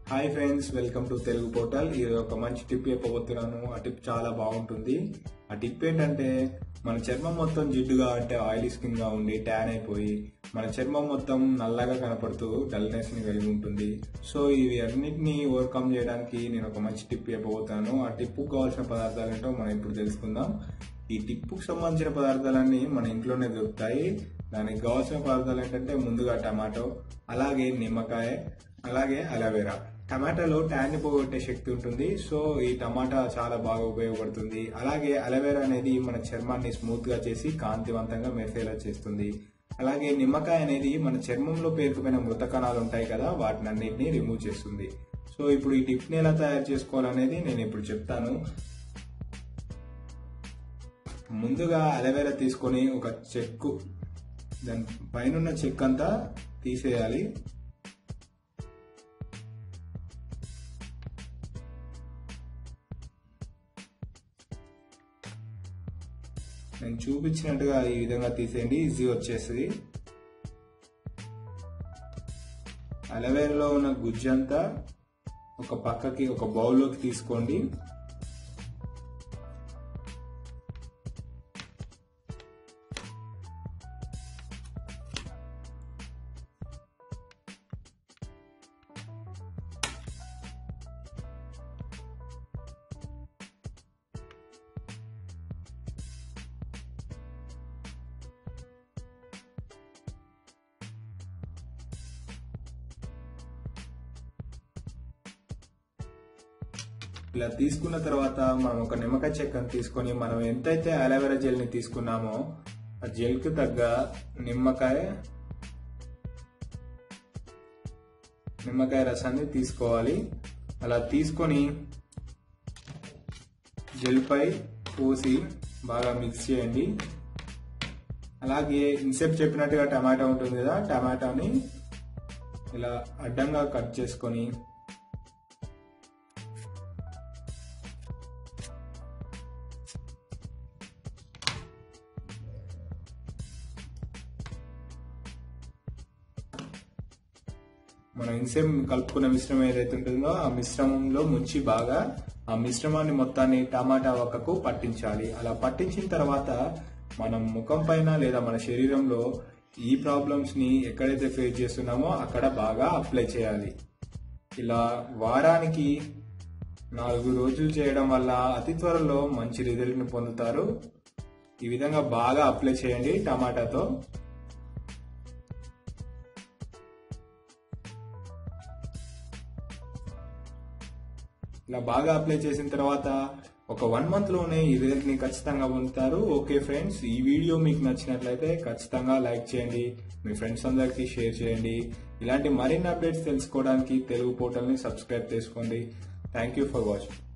hi friends welcome to Telugu portal ఇది ఒక మంచి టిప్ చెప్పబోతున్నాను ఆ టిప్ చాలా బాగుంటుంది ఆ టిప్ ఏంటంటే మన చర్మం మొత్తం జిడ్డుగా అంటే ఆయిలీ స్కిన్ గా ఉండి ట్యాన్ అయిపోయి మన చర్మం మొత్తం నల్లగా కనపడుతూ డల్నెస్ ని కలిగి ఉంటుంది సో ఇవి అన్నిటిని ఓవర్కమ్ చేయడానికి నేను ఒక మంచి టిప్ చెప్పబోతాను ఆ టిప్కు కావాల్సిన పదార్థాలు ఏంటో మనం ఇప్పుడు తెలుసుకుందాం ఈ టిప్పుకు సంబంధించిన పదార్థాలన్నీ మన ఇంట్లోనే దొరుకుతాయి దానికి కావాల్సిన పదార్థాలు ఏంటంటే ముందుగా టమాటో అలాగే నిమ్మకాయ అలాగే అలోవెరా టమాటాలో ట్యాన్ ని పోగొట్టే శక్తి ఉంటుంది సో ఈ టమాటా చాలా బాగా ఉపయోగపడుతుంది అలాగే అలోవెరా అనేది మన చర్మాన్ని స్మూత్ గా చేసి కాంతివంతంగా మెరిసేలా చేస్తుంది అలాగే నిమ్మకాయ అనేది మన చర్మంలో పేరుకుపోయిన మృత కణాలు ఉంటాయి కదా వాటిని అన్నిటిని రిమూవ్ చేస్తుంది సో ఇప్పుడు ఈ టిప్ ని ఎలా తయారు చేసుకోవాలనేది నేను ఇప్పుడు చెప్తాను ముందుగా అలోవెరా తీసుకొని ఒక చెక్కు దాని పైన చెక్ అంతా తీసేయాలి నేను చూపించినట్టుగా ఈ విధంగా తీసేయండి ఈజీ వచ్చేస్తుంది అలవేరాలో ఉన్న గుజ్జంతా ఒక పక్కకి ఒక బౌల్లోకి తీసుకోండి ఇలా తీసుకున్న తర్వాత మనం ఒక నిమ్మకాయ చెక్కను తీసుకొని మనం ఎంతైతే అలోవెరా జెల్ ని తీసుకున్నామో ఆ జెల్ కు తగ్గ నిమ్మకాయ నిమ్మకాయ రసాన్ని తీసుకోవాలి అలా తీసుకొని జెల్ పై పోసి బాగా మిక్స్ చేయండి అలాగే ఇన్సెప్ట్ చెప్పినట్టుగా టమాటా ఉంటుంది కదా టమాటాని ఇలా అడ్డంగా కట్ చేసుకొని మనం ఇన్సేమ్ కలుపుకున్న మిశ్రమం ఏదైతే ఉంటుందో ఆ మిశ్రమంలో ముంచి బాగా ఆ మిశ్రమాన్ని మొత్తాన్ని టమాటా ఒక్కకు పట్టించాలి అలా పట్టించిన తర్వాత మనం ముఖం పైన లేదా మన శరీరంలో ఈ ప్రాబ్లమ్స్ ని ఎక్కడైతే ఫేస్ చేస్తున్నామో అక్కడ బాగా అప్లై చేయాలి ఇలా వారానికి నాలుగు రోజులు చేయడం వల్ల అతి త్వరలో మంచి రిజల్ట్ ని పొందుతారు ఈ విధంగా బాగా అప్లై చేయండి టమాటాతో ఇలా బాగా అప్లై చేసిన తర్వాత ఒక వన్ మంత్ లోనే ఈ రిజల్ట్ ని ఖచ్చితంగా పొందుతారు ఓకే ఫ్రెండ్స్ ఈ వీడియో మీకు నచ్చినట్లయితే ఖచ్చితంగా లైక్ చేయండి మీ ఫ్రెండ్స్ అందరికీ షేర్ చేయండి ఇలాంటి మరిన్ని అప్డేట్స్ తెలుసుకోవడానికి తెలుగు పోర్టల్ ని సబ్స్క్రైబ్ చేసుకోండి థ్యాంక్ యూ ఫర్ వాచింగ్